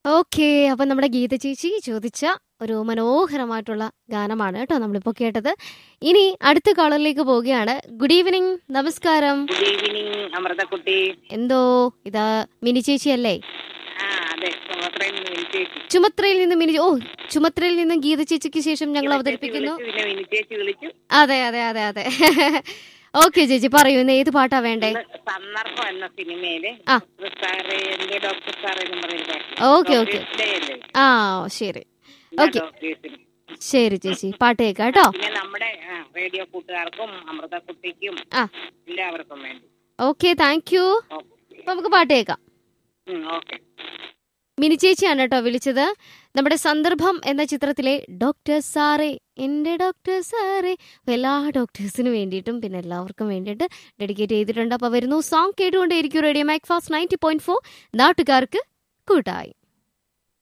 Okay അപ്പൊ നമ്മുടെ ഗീത ചേച്ചി ചോദിച്ച ഒരു മനോഹരമായിട്ടുള്ള ഗാനമാണ് കേട്ടോ നമ്മളിപ്പോ കേട്ടത് ഇനി അടുത്ത കോളറിലേക്ക് പോവുകയാണ് ഗുഡ് ഈവനിങ് നമസ്കാരം ഗുഡ് ഈവനിങ് അമൃതക്കുട്ടി എന്തോ ഇതാ മിനി ചേച്ചി അല്ലേ ആ അതെ സുമത്രയിൽ നിന്ന് വിനിച്ചേച്ചി ചുമത്രയിൽ നിന്ന് മിനി ഓ ചുമത്രയിൽ നിന്ന് ഗീത ചേച്ചിക്ക് ശേഷം ഞങ്ങൾ അവതരിപ്പിക്കുന്നു പിന്നെ വിനിച്ചേച്ചി വിളിച്ചു അതെ അതെ അതെ അതെ ഓക്കെ ചേച്ചി പറയൂ ഇന്ന് ഏത് പാട്ടാ വേണ്ടേ ഇന്ന് സന്ദർഭം എന്ന സിനിമയില് ആ. ഡോക്ടർ സാറേ എന്റെ ഡോക്ടർ സാറേ എന്ന് പറഞ്ഞൊരു പാട്ട്. ഓക്കെ ഓക്കെ ഡോക്ടേഴ്സ് ഡേ അല്ലേ? ആ ശരി എല്ലാ ഓക്കെ. ഡോക്ടേഴ്സിനും. ശരി ചേച്ചി പാട്ട് കേൾക്കാം കേട്ടോ പിന്നെ നമ്മുടെ ആ, റേഡിയോ കൂട്ടുകാർക്കും അമൃതക്കുട്ടിക്കും ആ. എല്ലാവർക്കും വേണ്ടി ഓക്കെ താങ്ക് യു ഓക്കെ അപ്പൊ നമുക്ക് പാട്ട് കേൾക്കാം ഉം, ഓക്കെ മിനി ചേച്ചിയാണ് കേട്ടോ വിളിച്ചത് നമ്മുടെ സന്ദർഭം എന്ന ചിത്രത്തിലെ ഡോക്ടർ സാറേ എൻ്റെ ഡോക്ടർ സാറേ അപ്പൊ എല്ലാ ഡോക്ടേഴ്സിനും വേണ്ടിയിട്ടും പിന്നെ എല്ലാവർക്കും വേണ്ടിയിട്ട് ഡെഡിക്കേറ്റ് ചെയ്തിട്ടുണ്ട് അപ്പോൾ വരുന്നു സോങ് കേട്ടുകൊണ്ടേയിരിക്കും Radio Macfast ninety point four നാട്ടുകാർക്ക് കൂട്ടായി